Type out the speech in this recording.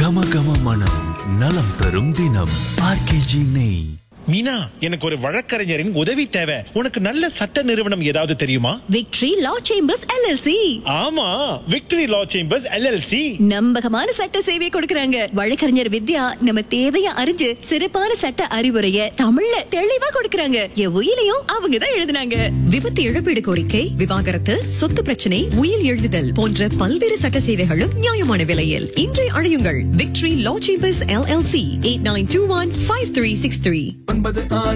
கம கம மனம் நலம் தரும் தினம் ஆர்கேஜி நெய் மீனா எனக்கு ஒரு வழக்கறிஞரின் உதவி தேவை உனக்கு நல்ல சட்ட நிறுவனம் ஏதாவது தெரியுமா விக்டரி லா சேம்பர்ஸ் எல்எல்சி ஆமா விக்டரி லா சேம்பர்ஸ் எல்எல்சி நம்பகமான சட்ட சேவை கொடுக்கறாங்க வழக்கறிஞர் வித்யா நம்ம தேவைய அறிஞ்சு சிறப்பான சட்ட அறிவுரைய தமிழ்ல தெளிவா கொடுக்கறாங்க என் உயிலையும் அவங்க தான் எழுதுனாங்க விபத்து இழப்பீடு கோரிக்கை விவாகரத்து சொத்து பிரச்சனை உயில் எழுதுதல் போன்ற பல்வேறு சட்ட சேவைகளும் நியாயமான விலையில் இன்றை அழையுங்கள் Victory law chambers LLC eight nine two one five three six three ஒன்பது ஆறு